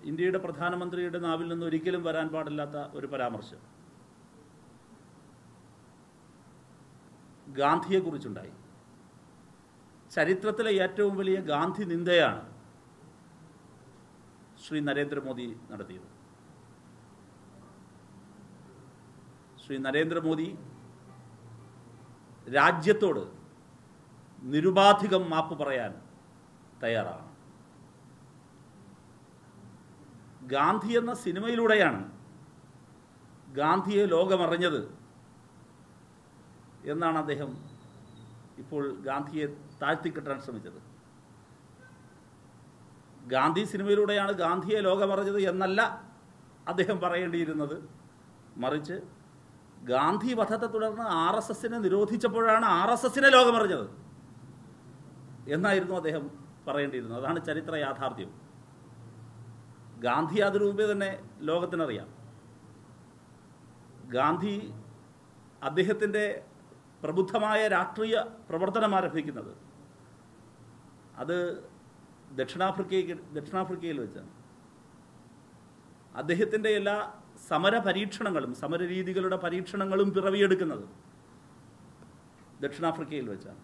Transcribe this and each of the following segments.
ഇന്ത്യയുടെ പ്രധാനമന്ത്രിയുടെ നാവിൽ നിന്ന് ഒരിക്കലും വരാൻ പാടില്ലാത്ത ഒരു പരാമർശം ഗാന്ധിയെക്കുറിച്ചുണ്ടായി ചരിത്രത്തിലെ ഏറ്റവും വലിയ ഗാന്ധി നിന്ദയാണ് ശ്രീ നരേന്ദ്രമോദി നടത്തിയത് ശ്രീ നരേന്ദ്രമോദി രാജ്യത്തോട് നിരുപാധികം മാപ്പ് പറയാൻ തയ്യാറാണ് ഗാന്ധി എന്ന സിനിമയിലൂടെയാണ് ഗാന്ധിയെ ലോകമറിഞ്ഞത് എന്നാണ് അദ്ദേഹം ഇപ്പോൾ ഗാന്ധിയെ താഴ്ത്തിക്കെട്ടാൻ ശ്രമിച്ചത് ഗാന്ധി സിനിമയിലൂടെയാണ് ഗാന്ധിയെ ലോകമറിഞ്ഞത് എന്നല്ല അദ്ദേഹം പറയേണ്ടിയിരുന്നത് മറിച്ച് ഗാന്ധി വധത്തെ തുടർന്ന് ആർ എസ് എസിനെ നിരോധിച്ചപ്പോഴാണ് ആർ എസ് എസിനെ ലോകമറിഞ്ഞത് എന്നായിരുന്നു അദ്ദേഹം പറയേണ്ടിയിരുന്നത് അതാണ് ചരിത്ര യാഥാർത്ഥ്യം ഗാന്ധി അതിനു മുമ്പേ തന്നെ ലോകത്തിനറിയാം ഗാന്ധി അദ്ദേഹത്തിൻ്റെ പ്രബുദ്ധമായ രാഷ്ട്രീയ പ്രവർത്തനം ആരംഭിക്കുന്നത് അത് ദക്ഷിണാഫ്രിക്കയ്ക്ക് ദക്ഷിണാഫ്രിക്കയിൽ വെച്ചാണ് അദ്ദേഹത്തിൻ്റെ എല്ലാ സമര പരീക്ഷണങ്ങളും സമരരീതികളുടെ പരീക്ഷണങ്ങളും പിറവിയെടുക്കുന്നത് ദക്ഷിണാഫ്രിക്കയിൽ വെച്ചാണ്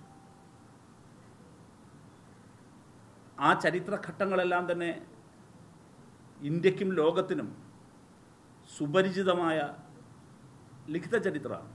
ആ ചരിത്രഘട്ടങ്ങളെല്ലാം തന്നെ ഇന്ത്യക്കും ലോകത്തിനും സുപരിചിതമായ ലിഖിത ചരിത്രമാണ്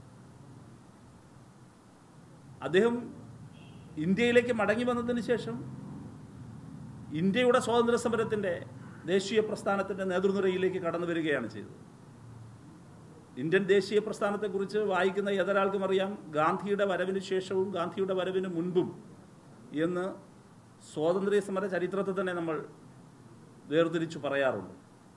അദ്ദേഹം ഇന്ത്യയിലേക്ക് മടങ്ങി വന്നതിന് ശേഷം ഇന്ത്യയുടെ സ്വാതന്ത്ര്യ സമരത്തിൻ്റെ ദേശീയ പ്രസ്ഥാനത്തിൻ്റെ നേതൃനിരയിലേക്ക് കടന്നു വരികയാണ് ചെയ്തത് ഇന്ത്യൻ ദേശീയ പ്രസ്ഥാനത്തെക്കുറിച്ച് വായിക്കുന്ന ഏതൊരാൾക്കും അറിയാം ഗാന്ധിയുടെ വരവിന് ശേഷവും ഗാന്ധിയുടെ വരവിന് മുൻപും എന്ന് സ്വാതന്ത്ര്യ സമര ചരിത്രത്തെ തന്നെ നമ്മൾ വേർതിരിച്ചു പറയാറുണ്ട്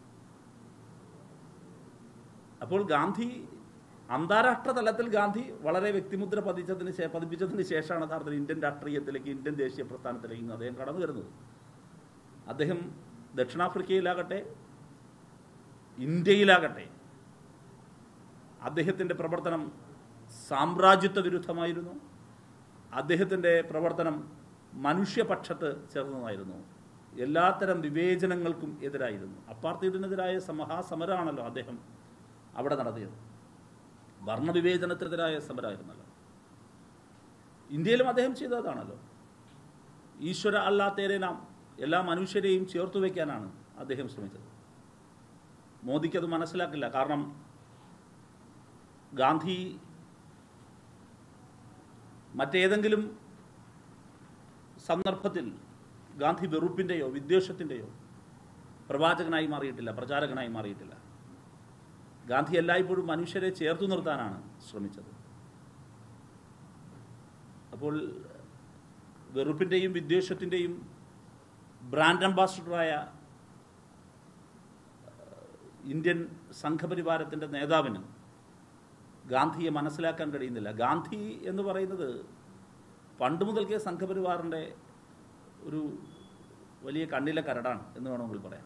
അപ്പോൾ ഗാന്ധി അന്താരാഷ്ട്ര തലത്തിൽ ഗാന്ധി വളരെ വ്യക്തിമുദ്ര പതിച്ചതിന് ശേ പതിപ്പിച്ചതിന് ശേഷമാണ് യഥാർത്ഥത്തിൽ ഇന്ത്യൻ രാഷ്ട്രീയത്തിലേക്ക് ഇന്ത്യൻ ദേശീയ പ്രസ്ഥാനത്തിലേക്ക് അദ്ദേഹം കടന്നു വരുന്നത് അദ്ദേഹം ദക്ഷിണാഫ്രിക്കയിലാകട്ടെ ഇന്ത്യയിലാകട്ടെ അദ്ദേഹത്തിൻ്റെ പ്രവർത്തനം സാമ്രാജ്യത്വ വിരുദ്ധമായിരുന്നു അദ്ദേഹത്തിൻ്റെ പ്രവർത്തനം മനുഷ്യപക്ഷത്ത് ചേർന്നതായിരുന്നു എല്ലാത്തരം വിവേചനങ്ങൾക്കും എതിരായിരുന്നു അപ്പാർത്തീഡിനെതിരായ മഹാസമരമാണല്ലോ അദ്ദേഹം അവിടെ നടത്തിയത് വർണ്ണവിവേചനത്തിനെതിരായ സമരമായിരുന്നല്ലോ ഇന്ത്യയിലും അദ്ദേഹം ചെയ്തതാണല്ലോ ഈശ്വര അല്ലാത്തേരെ നാം എല്ലാ മനുഷ്യരെയും ചേർത്തു വയ്ക്കാനാണ് അദ്ദേഹം ശ്രമിച്ചത് മോദിക്കത് മനസ്സിലാക്കില്ല കാരണം ഗാന്ധി മറ്റേതെങ്കിലും സന്ദർഭത്തിൽ ഗാന്ധി വെറുപ്പിൻ്റെയോ വിദ്വേഷത്തിൻ്റെയോ പ്രവാചകനായി മാറിയിട്ടില്ല പ്രചാരകനായി മാറിയിട്ടില്ല ഗാന്ധി എല്ലായ്പ്പോഴും മനുഷ്യരെ ചേർത്തു നിർത്താനാണ് ശ്രമിച്ചത് അപ്പോൾ വെറുപ്പിൻ്റെയും വിദ്വേഷത്തിൻ്റെയും ബ്രാൻഡ് അംബാസിഡറായ ഇന്ത്യൻ സംഘപരിവാരത്തിൻ്റെ നേതാവിന് ഗാന്ധിയെ മനസ്സിലാക്കാൻ കഴിയുന്നില്ല ഗാന്ധി എന്ന് പറയുന്നത് പണ്ട് മുതൽക്കേ സംഘപരിവാറിൻ്റെ ഒരു വലിയ കണ്ണിലെ കരടാണ് എന്ന് വേണമെങ്കിൽ പറയാം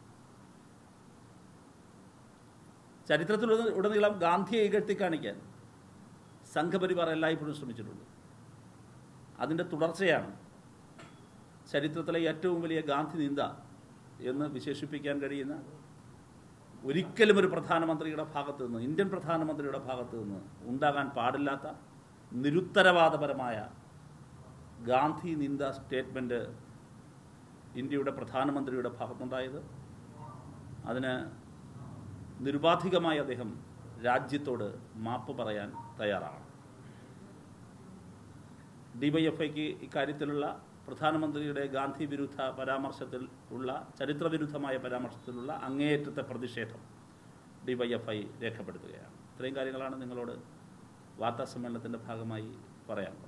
ചരിത്രത്തിൽ ഉടനീളം ഗാന്ധിയെ ഇകഴ്ത്തി കാണിക്കാൻ സംഘപരിവാർ എല്ലായ്പ്പോഴും ശ്രമിച്ചിട്ടുണ്ട് അതിൻ്റെ തുടർച്ചയാണ് ചരിത്രത്തിലെ ഏറ്റവും വലിയ ഗാന്ധി നിന്ദ എന്ന് വിശേഷിപ്പിക്കാൻ കഴിയുന്ന ഒരിക്കലും ഒരു പ്രധാനമന്ത്രിയുടെ ഭാഗത്തു നിന്ന് ഇന്ത്യൻ പ്രധാനമന്ത്രിയുടെ ഭാഗത്തു നിന്ന് ഉണ്ടാകാൻ പാടില്ലാത്ത നിരുത്തരവാദപരമായ ഗാന്ധി നിന്ദ സ്റ്റേറ്റ്മെൻറ്റ് ഇന്ത്യയുടെ പ്രധാനമന്ത്രിയുടെ ഭാഗത്തുണ്ടായത് അതിന് നിരുപാധികമായി അദ്ദേഹം രാജ്യത്തോട് മാപ്പ് പറയാൻ തയ്യാറാണ് ഡിവൈഎഫ്ഐക്ക് ഇക്കാര്യത്തിലുള്ള പ്രധാനമന്ത്രിയുടെ ഗാന്ധി വിരുദ്ധ പരാമർശത്തിൽ ഉള്ള ചരിത്രവിരുദ്ധമായ പരാമർശത്തിലുള്ള അങ്ങേയറ്റത്തെ പ്രതിഷേധം ഡിവൈഎഫ്ഐ രേഖപ്പെടുത്തുകയാണ് ഇത്രയും കാര്യങ്ങളാണ് നിങ്ങളോട് വാർത്താ സമ്മേളനത്തിൻ്റെ ഭാഗമായി പറയാനുള്ളത്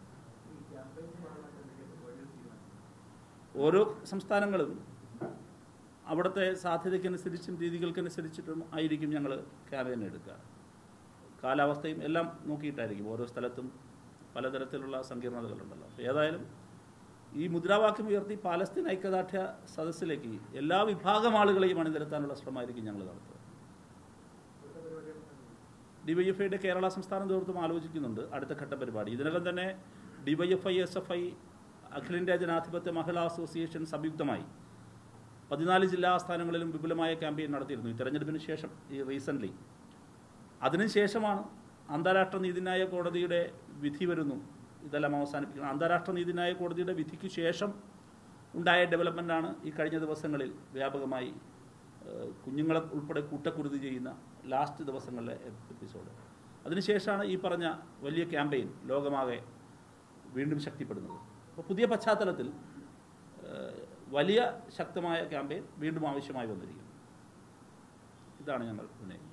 ഓരോ സംസ്ഥാനങ്ങളും അവിടുത്തെ സാധ്യതയ്ക്കനുസരിച്ചും രീതികൾക്കനുസരിച്ചിട്ടും ആയിരിക്കും ഞങ്ങൾ ക്യാമ്പയിൻ എടുക്കുക കാലാവസ്ഥയും എല്ലാം നോക്കിയിട്ടായിരിക്കും ഓരോ സ്ഥലത്തും പലതരത്തിലുള്ള സങ്കീർണതകളുണ്ടല്ലോ അപ്പോൾ ഏതായാലും ഈ മുദ്രാവാക്യം ഉയർത്തി പാലസ്തീൻ ഐക്യദാർഢ്യ സദസ്സിലേക്ക് എല്ലാ വിഭാഗം ആളുകളെയും അണിനിരത്താനുള്ള ശ്രമമായിരിക്കും ഞങ്ങൾ നടത്തുക ഡിവൈഎഫ്ഐയുടെ കേരള സംസ്ഥാന നേതൃത്വം ആലോചിക്കുന്നുണ്ട് അടുത്ത ഘട്ട പരിപാടി ഇതിനകം തന്നെ ഡിവൈഎഫ്ഐ എസ് എഫ് ഐ അഖിലേന്ത്യാ ജനാധിപത്യ മഹിളാ അസോസിയേഷൻ സംയുക്തമായി പതിനാല് ജില്ലാ ആസ്ഥാനങ്ങളിലും വിപുലമായ ക്യാമ്പയിൻ നടത്തിയിരുന്നു ഈ തെരഞ്ഞെടുപ്പിന് ശേഷം ഈ റീസെൻ്റ്ലി അതിനുശേഷമാണ് അന്താരാഷ്ട്ര നീതിന്യായ കോടതിയുടെ വിധി വരുന്നു ഇതെല്ലാം അവസാനിപ്പിക്കണം അന്താരാഷ്ട്ര നീതിന്യായ കോടതിയുടെ വിധിക്ക് ശേഷം ഉണ്ടായ ഡെവലപ്മെൻ്റാണ് ഈ കഴിഞ്ഞ ദിവസങ്ങളിൽ വ്യാപകമായി ഏഹ്, കുഞ്ഞുങ്ങളെ ഉൾപ്പെടെ കൂട്ടക്കുരുതി ചെയ്യുന്ന ലാസ്റ്റ് ദിവസങ്ങളിലെ എപ്പിസോഡ് അതിനുശേഷമാണ് ഈ പറഞ്ഞ വലിയ ക്യാമ്പയിൻ ലോകമാകെ വീണ്ടും ശക്തിപ്പെടുന്നത് അപ്പോൾ പുതിയ പശ്ചാത്തലത്തിൽ ഏഹ്, വലിയ ശക്തമായ ക്യാമ്പയിൻ വീണ്ടും ആവശ്യമായി വന്നിരിക്കുന്നു ഇതാണ് ഞങ്ങൾ ഉന്നയിക്കുന്നത്